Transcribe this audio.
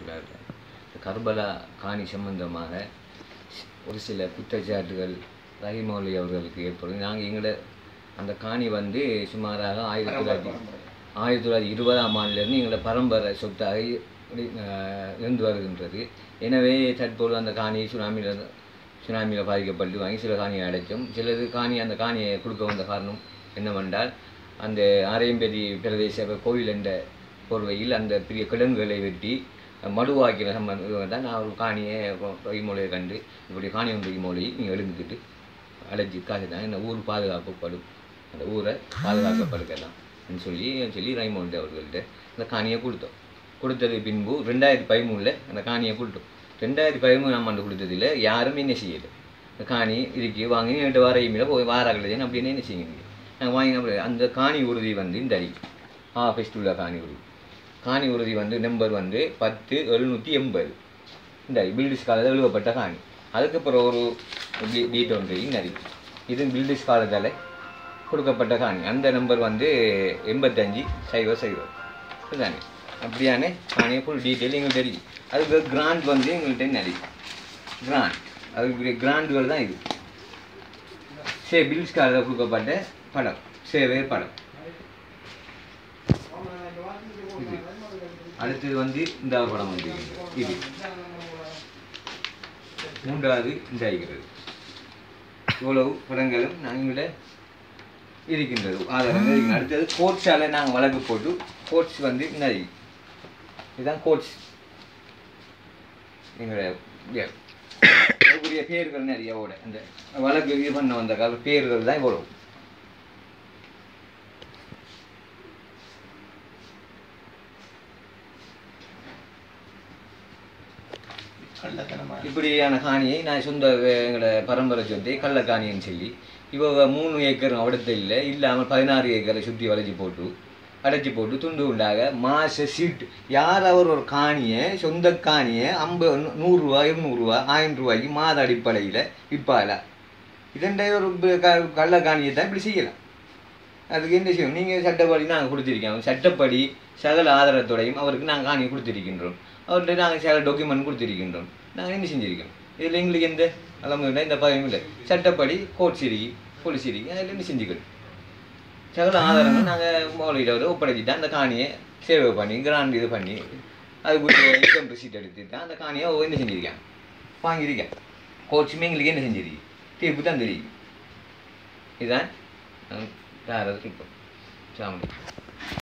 வரவேற்கிறார்கள் இந்த கர்பலா காணி சம்பந்தமாக ஒரு சில குற்றச்சாட்டுகள் ரஹிமௌலி அவர்களுக்கு ஏற்படும் நாங்கள் எங்களோட அந்த காணி வந்து சுமாராக ஆயிரத்தி தொள்ளாயிரத்தி ஆயிரத்தி தொள்ளாயிரத்தி இருபதாம் ஆண்டிலிருந்து எங்களோட பரம்பரை சொத்தாக இ- அஹ் இருந்து வருகின்றது எனவே தற்போது அந்த காணி சுனாமியில் சுனாமியில் பாதிக்கப்பட்டு வாங்கி சில காணியை அடைச்சோம் சிலது காணி அந்த காணியை கொடுக்க வந்த காரணம் என்னவென்றால் அந்த ஆரையம்பேரி பிரதேச கோவில் என்ற போர்வையில் அந்த பெரிய கிடங்குகளை வெட்டி மடுவாக்கிற சம்பந்தம் தான் நான் ஒரு காணியை வைமொழியை கண்டு இப்படி காணி ஒன்று வைமொழி நீங்கள் எழுந்துக்கிட்டு அழைச்சி காசு தான் இந்த ஊர் பாதுகாக்கப்படும் அந்த ஊரை பாதுகாக்கப்படுக்கலாம் சொல்லி சொல்லி ரைமோண்ட் அவர்கள்ட்ட அந்த காணியை கொடுத்தோம் கொடுத்தது பின்பு ரெண்டாயிரத்தி பதிமூணில் அந்த காணியை கொடுத்தோம் ரெண்டாயிரத்தி பதிமூணாம் ஆண்டு கொடுத்ததில் யாரும் என்ன செய்யலை இந்த காணி இருக்கு வாங்கி என்கிட்ட வார இமெயில போய் வாராக்கலைன்னு அப்படின்னு என்ன செய்யுங்க நாங்கள் வாங்கின அந்த காணி உறுதி வந்து இந்த அடி ஆ ஃபெஸ்டிவலாக காணி உறுதி காணி உறுதி வந்து நம்பர் வந்து பத்து எழுநூற்றி எண்பது இந்த பில்டிஸ் காலத்தில் எழுதப்பட்ட காணி அதுக்கப்புறம் ஒரு டீட் ஒன்று இங்கே இருக்கு இது பில்டிஸ் காலத்தால் கொடுக்கப்பட்ட காணி அந்த நம்பர் வந்து எண்பத்தஞ்சு சைவ சைவம் இதுதானே அப்படியான காணியை ஃபுல் டீட்டெயில் எங்களுக்கு தெரியும் அதுக்கு கிராண்ட் வந்து எங்கள்கிட்ட நிறைய கிராண்ட் அதுக்கு கிராண்டுகள் தான் இது சே பில்ஸ் காலில் கொடுக்கப்பட்ட படம் சேவை படம் இது அடுத்தது வந்து இந்த படம் வந்து இது மூன்றாவது இந்த இருக்கிறது இவ்வளவு படங்களும் நாங்கள் இருக்கின்றது ஆதாரங்கள் இருக்கின்றது அடுத்தது கோட்ஸால் நாங்கள் வழக்கு போட்டு கோட்ஸ் வந்து நிறைய இதுதான் கோட்ஸ் எங்களுடைய yeah. அதுக்குரிய பேர்கள் நிறைய ஓட அந்த வழக்கு இது பண்ண வந்த கால பேர்கள் தான் இவ்வளவு கள்ளத்தனமா இப்படியான காணியை நான் சொந்த வே- எங்களோட பரம்பரை சொத்தை கள்ளக்காணின்னு சொல்லி இப்போ மூணு ஏக்கர் அவடத்தில் இல்லை இல்லாமல் பதினாறு ஏக்கரை சுற்றி வளைச்சி போட்டு அடைச்சி போட்டு துண்டு உண்டாக மாச சீட்டு யார் அவர் ஒரு காணியை சொந்த காணியை ஐம்பது நூறுரூவா இருநூறுவா ஆயிரம் ரூபாய்க்கு மாத அடிப்படையில் விற்பால இதண்டே ஒரு ப- க- கள்ளக்காணியை தான் இப்படி செய்யலாம் அதுக்கு என்ன செய்யும் நீங்கள் சட்டப்படி நாங்கள் கொடுத்துருக்கோம் சட்டப்படி சகல ஆதாரத்தோடையும் அவருக்கு நாங்கள் காணி கொடுத்திருக்கின்றோம் அவர்கிட்ட நாங்கள் சில டாக்குமெண்ட் கொடுத்திருக்கின்றோம் நாங்கள் என்ன செஞ்சிருக்கோம் இதில் எங்களுக்கு எந்த அளவு இந்த பயம் இல்லை சட்டப்படி கோர்ட் சிரி போலீஸ் சிரி அதில் என்ன செஞ்சுக்கணும் சகல ஆதாரங்கள் நாங்கள் மௌலியில் ஒப்படைச்சிட்டு அந்த காணியை சேவை பண்ணி கிராண்ட் இது பண்ணி அதுக்குரிய இன்கம் ரிசீட் எடுத்து தான் அந்த காணியை அவ என்ன செஞ்சிருக்கேன் வாங்கியிருக்கேன் கோச்சுமே எங்களுக்கு என்ன செஞ்சிருக்கு தீர்ப்பு தான் தெரியும் இதுதான் வேறு இப்போ சாமி